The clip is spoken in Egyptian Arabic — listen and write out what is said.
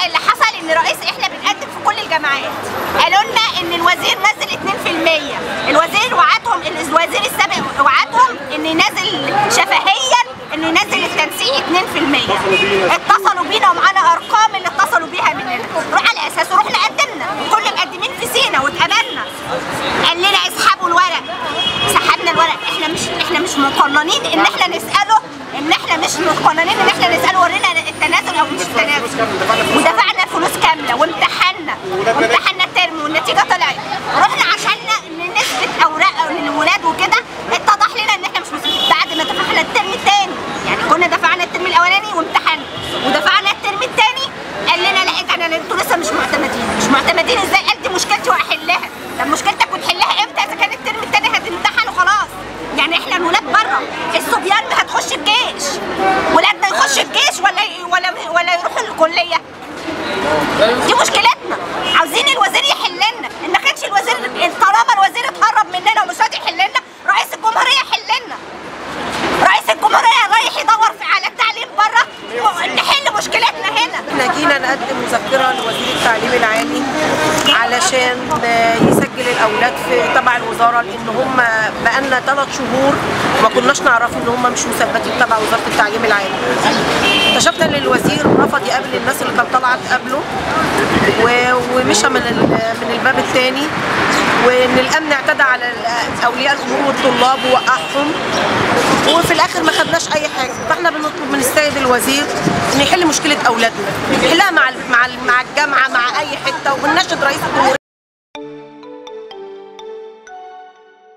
اللي حصل ان رئيس احنا بنقدم في كل الجامعات قالوا لنا ان الوزير نزل 2% الوزير وعدهم الوزير السابق وعدهم ان ينزل شفهيا انه ينزل التنسيق 2% اتصلوا بينا ومعانا ارقام اللي اتصلوا بيها مننا روح على اساسه رحنا قدمنا كل مقدمين في سينا واتقبلنا قال لنا اسحبوا الورق سحبنا الورق احنا مش احنا مش مقننين ان احنا نساله ان احنا مش مقننين ان احنا نساله ورينا التنازل او مش التنازل ودفعنا الفلوس كامله وامتحنا وامتحنا الترم والنتيجه طلعت رحنا عشان نثبت اوراق للولاد وكده اتضح لنا ان احنا مش مسؤولين بعد ما دفعنا الترم الثاني يعني كنا دفعنا الترم الاولاني وامتحنا ودفعنا الترم الثاني قال لنا لا احنا انتوا لسه مش معتمدين مش معتمدين ازاي قال دي مشكلتي وهحلها طب مشكلتك وتحلها امتى اذا كان الترم الثاني هتمتحن وخلاص يعني احنا الولاد بره الصبيان هتخش الجيش ولادنا يخش الجيش ولا ولا ولا يروحوا الكليه دي مشكلتنا عاوزين الوزير يحل لنا ان ما كانش الوزير طالما الوزير اتهرب مننا ومش راضي يحل لنا رئيس الجمهوريه يحل لنا رئيس الجمهوريه رايح يدور في على التعليم بره نحل مشكلتنا هنا احنا جينا نقدم مذكره لوزير التعليم العالي علشان يسجل الاولاد في تبع الوزاره لان هم بقالنا ثلاث شهور ما كناش نعرف ان هم مش مثبتين تبع وزاره التعليم العالي اكتشفنا ان الوزير رفض يقابل الناس اللي كانت طالعه تقابله ومشى من من الباب الثاني وان الامن اعتدى على اولياء الامور والطلاب ووقعهم وفي الاخر ما خدناش اي حاجه فاحنا بنطلب من السيد الوزير ان يحل مشكله اولادنا يحلها مع مع مع الجامعه مع اي حته وبنناشد رئيس الجمهوريه